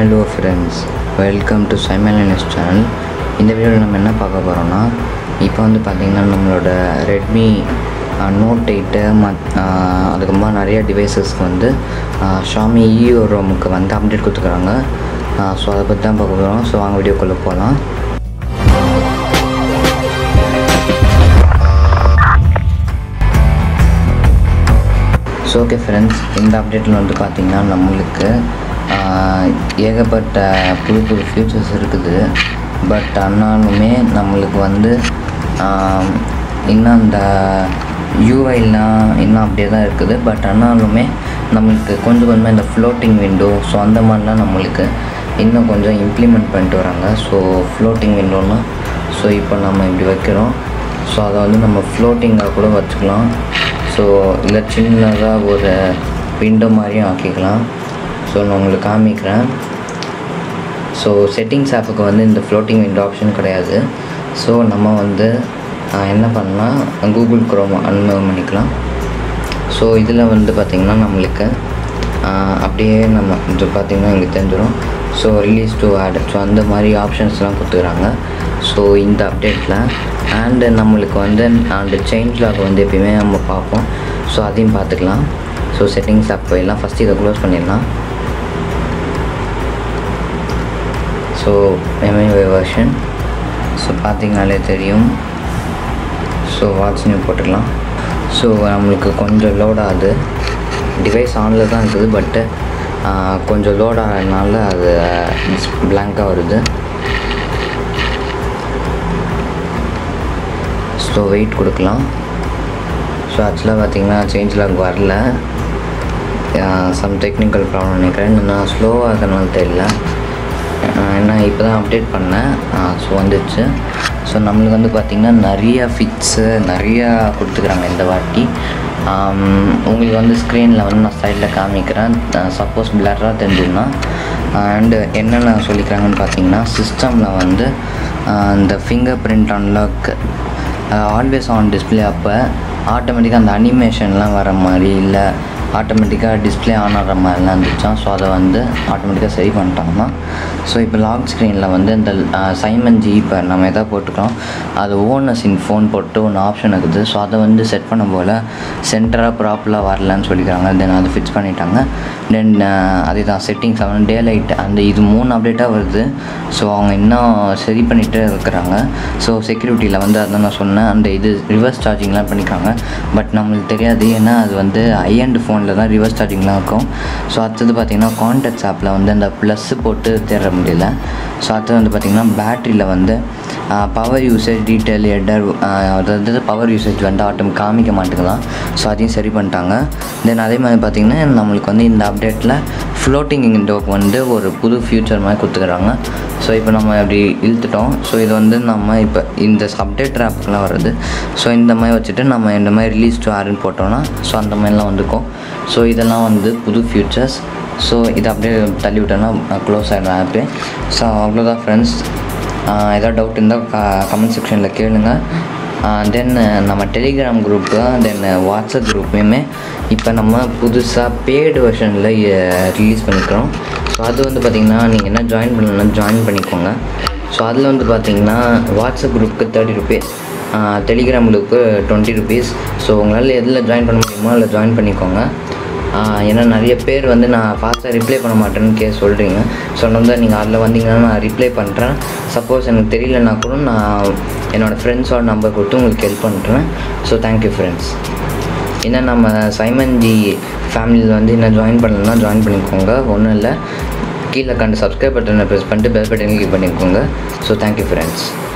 hello friends welcome to சைமலினஸ் channel இந்த வீடியோவில் நம்ம என்ன பார்க்க போகிறோம்னா இப்போ வந்து பார்த்திங்கன்னா நம்மளோட ரெட்மி நோட் எயிட்டு மத் அதுக்கப்புறமா நிறைய டிவைசஸ்க்கு வந்து ஷாமி இஓ ரோமுக்கு வந்து அப்டேட் கொடுத்துருக்காங்க ஸோ அதை பற்றி தான் பார்க்க போகிறோம் ஸோ வாங்க வீடியோக்குள்ளே போகலாம் ஸோ ஓகே ஃப்ரெண்ட்ஸ் இந்த அப்டேட்டில் வந்து பார்த்திங்கன்னா நம்மளுக்கு ஆஹ், ஏகப்பட்ட புது புது ஃபியூச்சர்ஸ் இருக்குது பட் ஆனாலுமே நம்மளுக்கு வந்து ஆஹ், இன்னும் அந்த யூஐலாம் இன்னும் அப்படியே தான் இருக்குது பட் ஆனாலுமே நம்மளுக்கு கொஞ்சம் கொஞ்சமாக இந்த ஃப்ளோட்டிங் விண்டோ ஸோ அந்த மாதிரிலாம் நம்மளுக்கு இன்னும் கொஞ்சம் இம்ப்ளிமெண்ட் பண்ணிட்டு வராங்க ஸோ ஃப்ளோட்டிங் விண்டோன்னா ஸோ இப்போ நம்ம இப்படி வைக்கிறோம் ஸோ அதை வந்து நம்ம ஃப்ளோட்டிங்காக கூட வச்சுக்கலாம் ஸோ இல்லை சின்னதாக ஒரு விண்டோ மாதிரியும் ஆக்கிக்கலாம் ஸோ நான் உங்களுக்கு காமிக்கிறேன் ஸோ செட்டிங்ஸ் ஆப்புக்கு வந்து இந்த ஃப்ளோட்டிங் விண்டோ ஆப்ஷன் கிடையாது ஸோ நம்ம வந்து ஆஹ், என்ன பண்ணலாம் கூகுள் குரோம் அனுபவம் பண்ணிக்கலாம் ஸோ இதில் வந்து பார்த்திங்கன்னா நம்மளுக்கு ஆஹ், அப்படியே நம்ம இது பார்த்திங்கன்னா இங்கே தெரிஞ்சிடும் so release to add so அந்த மாதிரி ஆப்ஷன்ஸ்லாம் கொடுத்துக்கிறாங்க ஸோ இந்த அப்டேட்டில் அண்டு நம்மளுக்கு வந்து அந்த சேஞ்ச் லாக் வந்து எப்பயுமே நம்ம பார்ப்போம் ஸோ அதையும் பார்த்துக்கலாம் ஸோ செட்டிங்ஸ் ஆப் போயிடலாம் ஃபஸ்ட்டு இதை க்ளோஸ் பண்ணிடலாம் ஸோ எம்ஐ வெர்ஷன் ஸோ பார்த்தீங்கனாலே தெரியும் ஸோ வாட்ச் நியூ போட்டுக்கலாம் ஸோ நம்மளுக்கு கொஞ்சம் லோட் ஆகுது டிவைஸ் ஆனில் தான் இருக்குது பட்டு கொஞ்சம் லோட் ஆகிறதுனால அது பிளாங்காக வருது ஸோ வெயிட் கொடுக்கலாம் ஸோ ஆக்சுவலாக பார்த்தீங்கன்னா சேஞ்ச் லாக் வரல சம் டெக்னிக்கல் ப்ராப்ளம் நினைக்கிறேன் நான் ஸ்லோவாக இருக்கிறனால தெரியல ஆஹ் ஏன்னா இப்போ தான் அப்டேட் பண்ணேன் ஸோ வந்துடுச்சு ஸோ நம்மளுக்கு வந்து பார்த்திங்கன்னா நிறைய ஃபிக்ஸு நிறையா கொடுத்துக்கிறாங்க இந்த வாட்டி ஆம், உங்களுக்கு வந்து ஸ்க்ரீனில் வந்து நான் சைடில் காமிக்கிறேன் சப்போஸ் பிளராக தெரிஞ்சுதுன்னா அண்டு என்னென்ன சொல்லிக்கிறாங்கன்னு பார்த்தீங்கன்னா சிஸ்டமில் வந்து ஆஹ் இந்த finger print unlock always on display அப்போ ஆட்டோமேட்டிக்காக அந்த அனிமேஷன்லாம் வர மாதிரி இல்லை ஆட்டோமேட்டிக்காக டிஸ்பிளே ஆன் ஆகிற மாதிரிலாம் இருந்துச்சான் ஸோ அதை வந்து ஆட்டோமேட்டிக்காக சரி பண்ணிட்டாங்கன்னா ஸோ இப்போ லாக் ஸ்க்ரீனில் வந்து இந்த சைமன் ஜி இப்போ நம்ம எதாவது போட்டுக்கிறோம் அது ஓனஸ் இன் ஃபோன் போட்டு ஒன்று ஆப்ஷன் இருக்குது ஸோ அதை வந்து செட் பண்ண போல் சென்டராக ப்ராப்பராக வரலன்னு சொல்லிக்கிறாங்க தென் அதை ஃபிக்ஸ் பண்ணிட்டாங்க தென் அதே தான் செட்டிங்ஸ் அவன் டே லைட் அந்த இது மூணு அப்டேட்டாக வருது ஸோ அவங்க இன்னும் சரி பண்ணிகிட்டே இருக்கிறாங்க ஸோ செக்யூரிட்டியில் வந்து அதான் நான் சொன்னேன் அந்த இது ரிவர்ஸ் சார்ஜிங்லாம் பண்ணிக்காங்க பட் நம்மளுக்கு தெரியாது ஏன்னா அது வந்து ஐஎண்ட் ஃபோனில் தான் ரிவர்ஸ் சார்ஜிங்லாம் இருக்கும் ஸோ அடுத்தது பார்த்திங்கன்னா கான்டாக்ட்ஸ் ஆப்பில் வந்து அந்த ப்ளஸ் போட்டு தேட முடியல ஸோ அடுத்தது வந்து பார்த்திங்கன்னா பேட்டரியில் வந்து பவர் யூசேஜ் டீட்டெயில் ஹெட்டர் அதாவது பவர் யூசேஜ் வந்து ஆட்டம் காமிக்க மாட்டேங்குதான் ஸோ அதையும் சரி பண்ணிட்டாங்க தென் அதே மாதிரி பார்த்திங்கன்னா நம்மளுக்கு வந்து இந்த அப்டேட்டில் ஃப்ளோட்டிங் விண்டோக்கு வந்து ஒரு புது ஃபியூச்சர் மாதிரி கொடுத்துக்கிறாங்க ஸோ இப்போ நம்ம அப்படி இழுத்துட்டோம் ஸோ இது வந்து நம்ம இப்போ இந்த அப்டேட் ஆப்புக்கெலாம் வருது ஸோ இந்த மாதிரி வச்சுட்டு நம்ம இந்த மாதிரி ரிலீஸ் டு ஆர்னு போட்டோம்னா ஸோ அந்த மாதிரிலாம் வந்துக்கும் ஸோ இதெல்லாம் வந்து புது ஃபியூச்சர்ஸ் ஸோ இதை அப்படியே தள்ளி விட்டோன்னா க்ளோஸ் ஆகிடும் ஆப்பு ஸோ அவ்வளோதான் ஃப்ரெண்ட்ஸ் ஏதாவது டவுட் இருந்தால் க கமெண்ட் செக்ஷனில் கேளுங்க தென் நம்ம டெலிகிராம் குரூப்பு தென் வாட்ஸ்அப் குரூப்பையுமே இப்போ நம்ம புதுசாக பேய்டு வெர்ஷனில் ரிலீஸ் பண்ணிக்கிறோம் ஸோ அது வந்து பார்த்திங்கன்னா நீங்கள் என்ன ஜாயின் பண்ணலாம் ஜாயின் பண்ணிக்கோங்க ஸோ அதில் வந்து பார்த்திங்கன்னா வாட்ஸ்அப் குரூப்புக்கு தேர்ட்டி ருபீஸ் டெலிகிராம் குரூப்புக்கு டுவெண்ட்டி ருபீஸ் ஸோ உங்களால் எதில் ஜாயின் பண்ண முடியுமோ அதில் ஜாயின் பண்ணிக்கோங்க ஆஹ் ஏன்னா நிறைய பேர் வந்து நான் ஃபாஸ்ட்டாக ரிப்ளை பண்ண மாட்டேன்னு கே சொல்கிறீங்க ஸோ வந்து நீங்கள் அதில் வந்தீங்கன்னா நான் ரிப்ளை பண்ணுறேன் சப்போஸ் எனக்கு தெரியலனா கூட நான் என்னோடய ஃப்ரெண்ட்ஸோட நம்பர் கொடுத்து உங்களுக்கு ஹெல்ப் பண்ணுறேன் ஸோ தேங்க்யூ ஃப்ரெண்ட்ஸ் இன்னும் நம்ம சைமன் ஜி ஃபேமிலியில் வந்து இன்னும் ஜாயின் பண்ணலன்னா ஜாயின் பண்ணிக்கோங்க ஒன்றும் இல்லை கீழே கண்டு சப்ஸ்கிரைப் பட்டனை ப்ரெஸ் பண்ணிட்டு பெல் பட்டனை கிளிக் பண்ணிக்கோங்க ஸோ தேங்க்யூ ஃப்ரெண்ட்ஸ்